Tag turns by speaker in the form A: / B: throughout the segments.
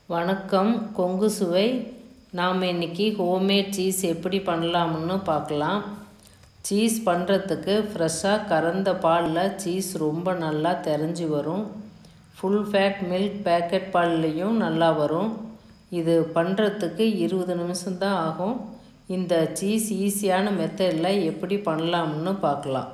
A: வணக்கம் கொங்கு சுவை நாம் இன்றைக்கி ஹோம்மேட் சீஸ் எப்படி பண்ணலாம்னு பார்க்கலாம் சீஸ் பண்ணுறதுக்கு ஃப்ரெஷ்ஷாக கறந்த பாலில் சீஸ் ரொம்ப நல்லா தெரிஞ்சு வரும் ஃபுல் ஃபேட் மில்க் பேக்கெட் பால்லையும் நல்லா வரும் இது பண்ணுறதுக்கு இருபது நிமிஷம்தான் ஆகும் இந்த சீஸ் ஈஸியான மெத்தடில் எப்படி பண்ணலாம்னு பார்க்கலாம்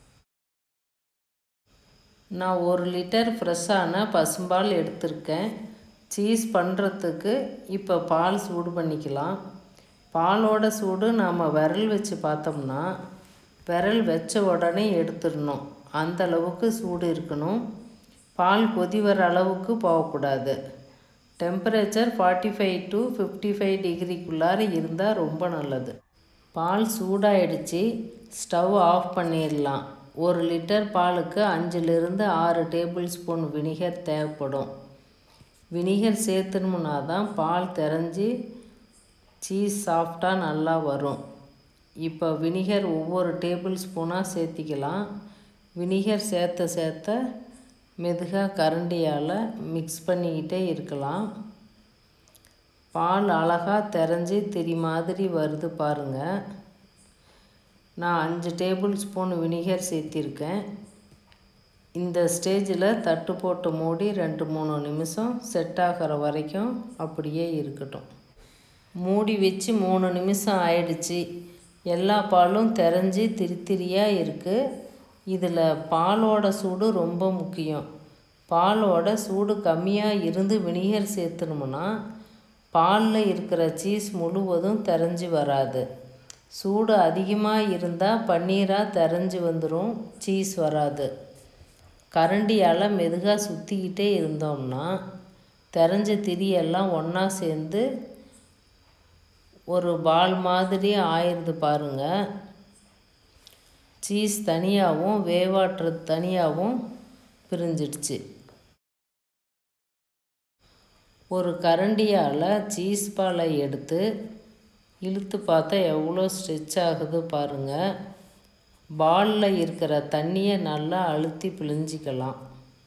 A: நான் ஒரு லிட்டர் ஃப்ரெஷ்ஷான பசும்பால் எடுத்திருக்கேன் சீஸ் பண்ணுறதுக்கு இப்போ பால் சூடு பண்ணிக்கலாம் பாலோட சூடு நாம் விரல் வச்சு பார்த்தோம்னா விரல் வச்ச உடனே எடுத்துடணும் அந்த அளவுக்கு சூடு இருக்கணும் பால் கொதி வர அளவுக்கு போகக்கூடாது temperature forty five to fifty five டிகிரிக்குள்ளார இருந்தால் ரொம்ப நல்லது பால் சூடாயிடுச்சு ஸ்டவ் ஆஃப் பண்ணிடலாம் ஒரு லிட்டர் பாலுக்கு அஞ்சுலேருந்து ஆறு டேபிள் ஸ்பூன் வினிகர் தேவைப்படும் வினிகர் சேர்த்துனோம்னா தான் பால் தெரிஞ்சு சீஸ் சாஃப்டாக நல்லா வரும் இப்போ வினிகர் ஒவ்வொரு டேபிள் ஸ்பூனாக சேர்த்திக்கலாம் வினிகர் சேர்த்த சேர்த்த மெதுகாக கரண்டியால் மிக்ஸ் பண்ணிக்கிட்டே இருக்கலாம் பால் அழகாக தெரிஞ்சு திரி மாதிரி வருது பாருங்கள் நான் அஞ்சு டேபிள் ஸ்பூன் வினிகர் சேர்த்திருக்கேன் இந்த ஸ்டேஜில் தட்டு போட்டு மூடி ரெண்டு மூணு நிமிஷம் செட் ஆகிற வரைக்கும் அப்படியே இருக்கட்டும் மூடி வச்சு மூணு நிமிஷம் ஆயிடுச்சு எல்லா பாலும் தெரிஞ்சு திரி திரியாக இருக்குது இதில் பாலோட சூடு ரொம்ப முக்கியம் பாலோட சூடு கம்மியாக இருந்து வினிகர் சேர்த்துனோம்னா பாலில் இருக்கிற சீஸ் முழுவதும் தெரிஞ்சு வராது சூடு அதிகமாக இருந்தால் பன்னீராக தெரிஞ்சு வந்துடும் சீஸ் வராது கரண்டியால் மெதுகாக சுற்றிக்கிட்டே இருந்தோம்னா தெரிஞ்ச திரியெல்லாம் ஒன்றா சேர்ந்து ஒரு பால் மாதிரி ஆயிடுது பாருங்கள் சீஸ் தனியாகவும் வேவாட்டுறது தனியாகவும் பிரிஞ்சிடுச்சு ஒரு கரண்டியால் சீஸ் பாலை எடுத்து இழுத்து பார்த்தா எவ்வளோ ஸ்ட்ரெச் ஆகுது பாருங்கள் பாலில் இருக்கிற தண்ணியை நல்லா அழுத்தி பிழிஞ்சிக்கலாம்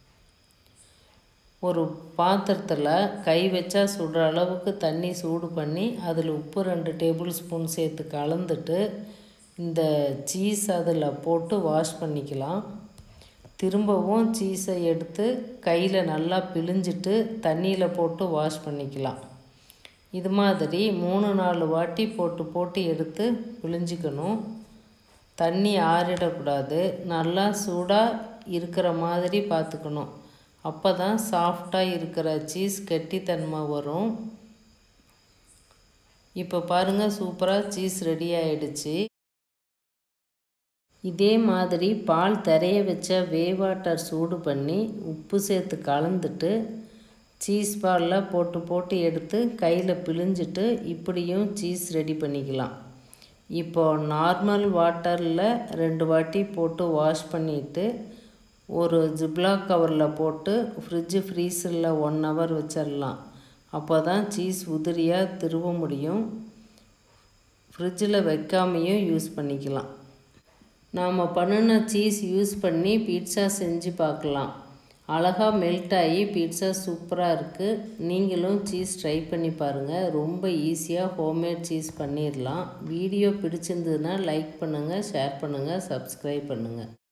A: ஒரு பாத்திரத்தில் கை வச்சா சுடுற அளவுக்கு தண்ணி சூடு பண்ணி அதில் உப்பு ரெண்டு டேபிள் ஸ்பூன் சேர்த்து கலந்துட்டு இந்த சீஸ் அதில் போட்டு வாஷ் பண்ணிக்கலாம் திரும்பவும் சீஸை எடுத்து கையில் நல்லா பிழிஞ்சிட்டு தண்ணியில் போட்டு வாஷ் பண்ணிக்கலாம் இது மாதிரி மூணு நாலு வாட்டி போட்டு போட்டு எடுத்து பிழிஞ்சிக்கணும் தண்ணி ஆறிடக்கூடாது நல்லா சூடாக இருக்கிற மாதிரி பார்த்துக்கணும் அப்போ தான் சாஃப்டாக இருக்கிற சீஸ் கெட்டித்தன்மை வரும் இப்போ பாருங்கள் சூப்பராக சீஸ் ரெடி ஆயிடுச்சு இதே மாதிரி பால் திரைய வச்ச வேவாட்டர் சூடு பண்ணி உப்பு சேர்த்து கலந்துட்டு சீஸ் பாலில் போட்டு போட்டு எடுத்து கையில் பிழிஞ்சிட்டு இப்படியும் சீஸ் ரெடி பண்ணிக்கலாம் இப்போ நார்மல் வாட்டரில் ரெண்டு வாட்டி போட்டு வாஷ் பண்ணிவிட்டு ஒரு ஜிப்லாக் கவரில் போட்டு ஃப்ரிட்ஜு ஃப்ரீசரில் ஒன் ஹவர் வச்சிடலாம் அப்போ தான் சீஸ் உதிரியாக திருவ முடியும் ஃப்ரிட்ஜில் வைக்காமையும் யூஸ் பண்ணிக்கலாம் நாம் பண்ணின சீஸ் யூஸ் பண்ணி பீட்சா செஞ்சு பார்க்கலாம் அழகாக மெல்ட் ஆகி பீட்சா சூப்பராக இருக்குது நீங்களும் சீஸ் ட்ரை பண்ணி பாருங்கள் ரொம்ப ஈஸியாக ஹோம்மேட் சீஸ் பண்ணிடலாம் வீடியோ பிடிச்சிருந்ததுன்னா லைக் பண்ணுங்கள் ஷேர் பண்ணுங்கள் சப்ஸ்கிரைப் பண்ணுங்கள்